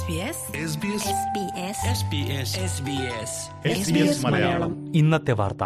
SBS Malayalam ഇന്നത്തെ വാർത്ത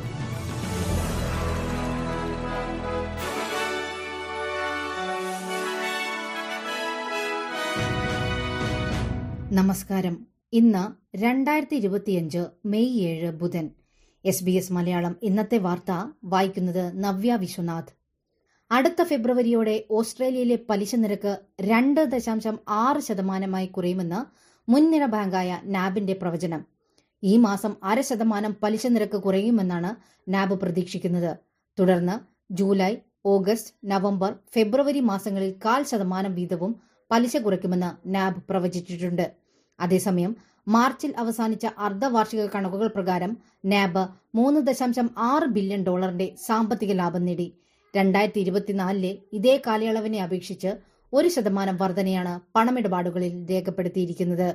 നമസ്കാരം ഇന്ന് രണ്ടായിരത്തി ഇരുപത്തിയഞ്ച് മെയ് ഏഴ് ബുധൻ എസ് ബി എസ് മലയാളം ഇന്നത്തെ വാർത്ത വായിക്കുന്നത് നവ്യ വിശ്വനാഥ് അടുത്ത ഫെബ്രുവരിയോടെ ഓസ്ട്രേലിയയിലെ പലിശ നിരക്ക് രണ്ട് ദശാംശം ആറ് ശതമാനമായി കുറയുമെന്ന് മുൻനിര ബാങ്കായ നാബിന്റെ പ്രവചനം ഈ മാസം അര ശതമാനം പലിശ നിരക്ക് കുറയുമെന്നാണ് നാബ് പ്രതീക്ഷിക്കുന്നത് തുടർന്ന് ജൂലൈ ഓഗസ്റ്റ് നവംബർ ഫെബ്രുവരി മാസങ്ങളിൽ കാൽ ശതമാനം വീതവും പലിശ കുറയ്ക്കുമെന്ന് നാബ് പ്രവചിച്ചിട്ടുണ്ട് അതേസമയം മാർച്ചിൽ അവസാനിച്ച അർദ്ധവാർഷിക കണക്കുകൾ പ്രകാരം നാബ് മൂന്ന് ദശാംശം ആറ് ബില്യൺ ഡോളറിന്റെ സാമ്പത്തിക ലാഭം നേടി രണ്ടായിരത്തി ഇരുപത്തിനാലിലെ ഇതേ കാലയളവിനെ അപേക്ഷിച്ച് ഒരു ശതമാനം വർധനയാണ് പണമിടപാടുകളിൽ രേഖപ്പെടുത്തിയിരിക്കുന്നത്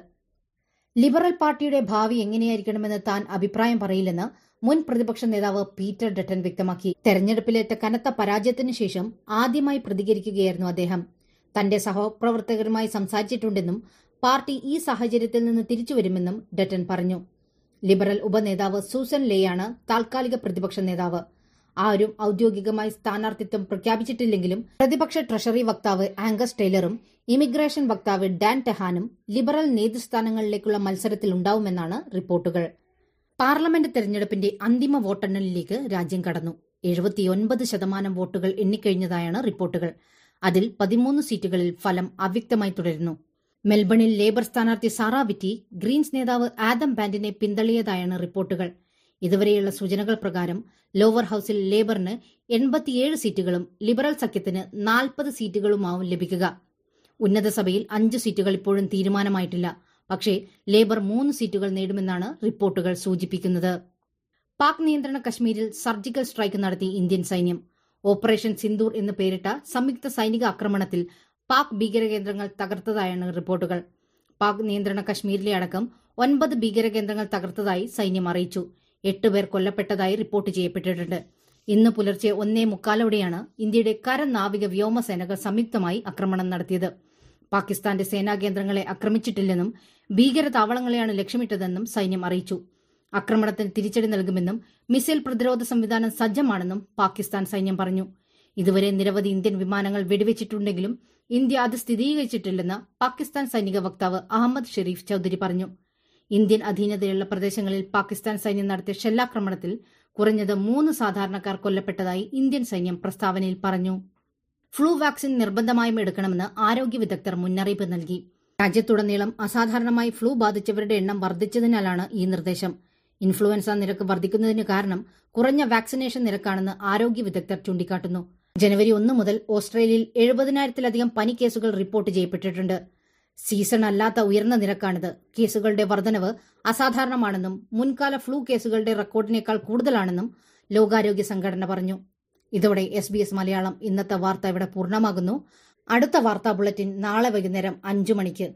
ലിബറൽ പാർട്ടിയുടെ ഭാവി എങ്ങനെയായിരിക്കണമെന്ന് താൻ അഭിപ്രായം പറയില്ലെന്ന് മുൻ പ്രതിപക്ഷ നേതാവ് പീറ്റർ ഡട്ടൻ വ്യക്തമാക്കി തെരഞ്ഞെടുപ്പിലേറ്റ കനത്ത പരാജയത്തിനു ശേഷം ആദ്യമായി പ്രതികരിക്കുകയായിരുന്നു അദ്ദേഹം തന്റെ സഹപ്രവർത്തകരുമായി സംസാരിച്ചിട്ടുണ്ടെന്നും പാർട്ടി ഈ സാഹചര്യത്തിൽ നിന്ന് തിരിച്ചുവരുമെന്നും ഡട്ടൻ പറഞ്ഞു ലിബറൽ ഉപനേതാവ് സൂസൻ ലേയാണ് താൽക്കാലിക പ്രതിപക്ഷ നേതാവ് ആരും ഔദ്യോഗികമായി സ്ഥാനാർത്ഥിത്വം പ്രഖ്യാപിച്ചിട്ടില്ലെങ്കിലും പ്രതിപക്ഷ ട്രഷറി വക്താവ് ആംഗസ് ടൈലറും ഇമിഗ്രേഷൻ വക്താവ് ഡാൻ ടെഹാനും ലിബറൽ നേതൃസ്ഥാനങ്ങളിലേക്കുള്ള മത്സരത്തിൽ ഉണ്ടാവുമെന്നാണ് റിപ്പോർട്ടുകൾ പാർലമെന്റ് തെരഞ്ഞെടുപ്പിന്റെ അന്തിമ വോട്ടെണ്ണലിലേക്ക് രാജ്യം കടന്നു എഴുപത്തിയൊൻപത് ശതമാനം വോട്ടുകൾ എണ്ണിക്കഴിഞ്ഞതായാണ് റിപ്പോർട്ടുകൾ അതിൽ പതിമൂന്ന് സീറ്റുകളിൽ ഫലം അവ്യക്തമായി തുടരുന്നു മെൽബണിൽ ലേബർ സ്ഥാനാർത്ഥി സാറ വിറ്റി ഗ്രീൻസ് നേതാവ് ആദം ബാൻഡിനെ പിന്തള്ളിയതായാണ് റിപ്പോർട്ടുകൾ ഇതുവരെയുള്ള സൂചനകൾ പ്രകാരം ലോവർ ഹൌസിൽ ലേബറിന് എൺപത്തിയേഴ് സീറ്റുകളും ലിബറൽ സഖ്യത്തിന് നാൽപ്പത് സീറ്റുകളുമാവും ലഭിക്കുക ഉന്നതസഭയിൽ അഞ്ച് സീറ്റുകൾ ഇപ്പോഴും തീരുമാനമായിട്ടില്ല പക്ഷേ ലേബർ മൂന്ന് സീറ്റുകൾ നേടുമെന്നാണ് റിപ്പോർട്ടുകൾ സൂചിപ്പിക്കുന്നത് പാക് നിയന്ത്രണ കശ്മീരിൽ സർജിക്കൽ സ്ട്രൈക്ക് നടത്തി ഇന്ത്യൻ സൈന്യം ഓപ്പറേഷൻ സിന്ദൂർ എന്ന് പേരിട്ട സംയുക്ത സൈനിക ആക്രമണത്തിൽ പാക് ഭീകരകേന്ദ്രങ്ങൾ തകർത്തതായാണ് റിപ്പോർട്ടുകൾ പാക് നിയന്ത്രണ കശ്മീരിലെ അടക്കം ഒൻപത് ഭീകരകേന്ദ്രങ്ങൾ തകർത്തതായി സൈന്യം അറിയിച്ചു എട്ടുപേർ കൊല്ലപ്പെട്ടതായി റിപ്പോർട്ട് ചെയ്യപ്പെട്ടിട്ടുണ്ട് ഇന്ന് പുലർച്ചെ ഒന്നേ മുക്കാലോടെയാണ് ഇന്ത്യയുടെ കര നാവിക വ്യോമസേനകൾ സംയുക്തമായി ആക്രമണം നടത്തിയത് പാകിസ്ഥാന്റെ സേനാകേന്ദ്രങ്ങളെ ആക്രമിച്ചിട്ടില്ലെന്നും ഭീകര താവളങ്ങളെയാണ് ലക്ഷ്യമിട്ടതെന്നും സൈന്യം അറിയിച്ചു ആക്രമണത്തിന് തിരിച്ചടി നൽകുമെന്നും മിസൈൽ പ്രതിരോധ സംവിധാനം സജ്ജമാണെന്നും പാകിസ്ഥാൻ സൈന്യം പറഞ്ഞു ഇതുവരെ നിരവധി ഇന്ത്യൻ വിമാനങ്ങൾ വെടിവെച്ചിട്ടുണ്ടെങ്കിലും ഇന്ത്യ അത് സ്ഥിരീകരിച്ചിട്ടില്ലെന്ന് പാകിസ്ഥാൻ സൈനിക വക്താവ് അഹമ്മദ് ഷെരീഫ് ചൌധരി പറഞ്ഞു ഇന്ത്യൻ അധീനതയുള്ള പ്രദേശങ്ങളിൽ പാകിസ്ഥാൻ സൈന്യം നടത്തിയ ഷെല്ലാക്രമണത്തിൽ കുറഞ്ഞത് മൂന്ന് സാധാരണക്കാർ കൊല്ലപ്പെട്ടതായി ഇന്ത്യൻ സൈന്യം പ്രസ്താവനയിൽ പറഞ്ഞു ഫ്ലൂ വാക്സിൻ നിർബന്ധമായും എടുക്കണമെന്ന് ആരോഗ്യ വിദഗ്ധർ മുന്നറിയിപ്പ് നൽകി രാജ്യത്തുടനീളം അസാധാരണമായി ഫ്ലൂ ബാധിച്ചവരുടെ എണ്ണം വർദ്ധിച്ചതിനാലാണ് ഈ നിർദ്ദേശം ഇൻഫ്ലുവൻസ നിരക്ക് വർദ്ധിക്കുന്നതിന് കാരണം കുറഞ്ഞ വാക്സിനേഷൻ നിരക്കാണെന്ന് ആരോഗ്യ വിദഗ്ധർ ചൂണ്ടിക്കാട്ടുന്നു ജനുവരി ഒന്ന് മുതൽ ഓസ്ട്രേലിയയിൽ എഴുപതിനായിരത്തിലധികം പനി കേസുകൾ റിപ്പോർട്ട് ചെയ്യപ്പെട്ടിട്ടുണ്ട് സീസൺ അല്ലാത്ത ഉയർന്ന നിരക്കാണിത് കേസുകളുടെ വർധനവ് അസാധാരണമാണെന്നും മുൻകാല ഫ്ലൂ കേസുകളുടെ റെക്കോർഡിനേക്കാൾ കൂടുതലാണെന്നും ലോകാരോഗ്യ സംഘടന പറഞ്ഞു ഇതോടെ എസ് ബി എസ് മലയാളം ഇന്നത്തെ വാർത്ത ഇവിടെ പൂർണ്ണമാകുന്നു അടുത്ത വാർത്താ ബുള്ളറ്റിൻ നാളെ വൈകുന്നേരം അഞ്ചു മണിക്ക്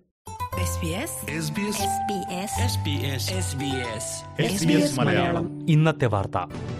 SBS മലയാളം ഇന്നത്തെ വാർത്ത